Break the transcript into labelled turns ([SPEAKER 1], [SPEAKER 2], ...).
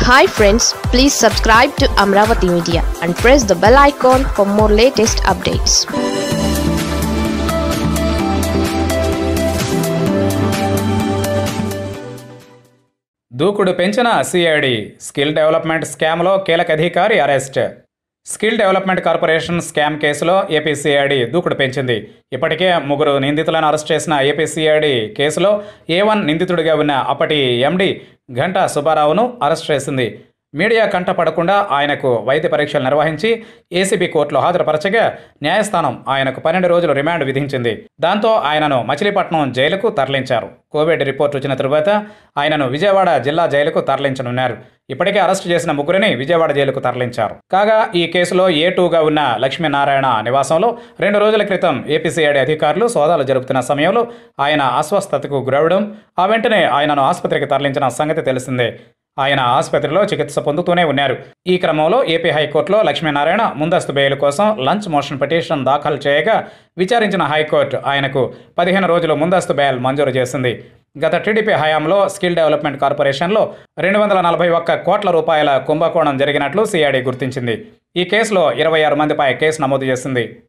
[SPEAKER 1] hi friends please subscribe to Amaravati media and press the bell icon for more latest updates
[SPEAKER 2] దూకుడు పెంచిన CID skill development స్కామ్లో కీలక అధికారి arrest skill development corporation scam కేసులో AP CID దూకుడు పెంచింది ఇప్పటికే ముగ్గురు నిందితులను అరెస్ట్ చేసిన ఏపీ సిఐడి కేసులో ఏ వన్ నిందితుడిగా ఉన్న అప్పటి ఎండి ఘంటా సుబ్బారావును అరెస్ట్ చేసింది మీడియా కంట పడకుండా ఆయనకు వైద్య పరీక్షలు నిర్వహించి ఏసీబీ కోర్టులో హాజరుపరచగా న్యాయస్థానం ఆయనకు పన్నెండు రోజులు రిమాండ్ విధించింది దాంతో ఆయనను మచిలీపట్నం జైలుకు తరలించారు కోవిడ్ రిపోర్ట్ వచ్చిన తరువాత ఆయనను విజయవాడ జిల్లా జైలుకు తరలించనున్నారు ఇప్పటికే అరెస్టు చేసిన ముగ్గురిని విజయవాడ జైలుకు తరలించారు కాగా ఈ కేసులో ఏ టూగా ఉన్న లక్ష్మీనారాయణ నివాసంలో రెండు రోజుల క్రితం ఏపీసీఐడి అధికారులు సోదాలు జరుపుతున్న సమయంలో ఆయన అస్వస్థతకు గురవడం ఆ వెంటనే ఆయనను ఆసుపత్రికి తరలించిన సంగతి తెలిసిందే ఆయన ఆసుపత్రిలో చికిత్స పొందుతూనే ఉన్నారు ఈ క్రమంలో ఏపీ హైకోర్టులో లక్ష్మీనారాయణ ముందస్తు బెయిల్ కోసం లంచ్ మోషన్ పిటిషన్ దాఖలు చేయగా విచారించిన హైకోర్టు ఆయనకు పదిహేను రోజులు ముందస్తు బెయిల్ మంజూరు చేసింది గత టీడీపీ హయాంలో స్కిల్ డెవలప్మెంట్ కార్పొరేషన్లో రెండు వందల నలభై ఒక్క కోట్ల రూపాయల కుంభకోణం జరిగినట్లు సిఐడి గుర్తించింది ఈ కేసులో ఇరవై ఆరు మందిపై కేసు నమోదు చేసింది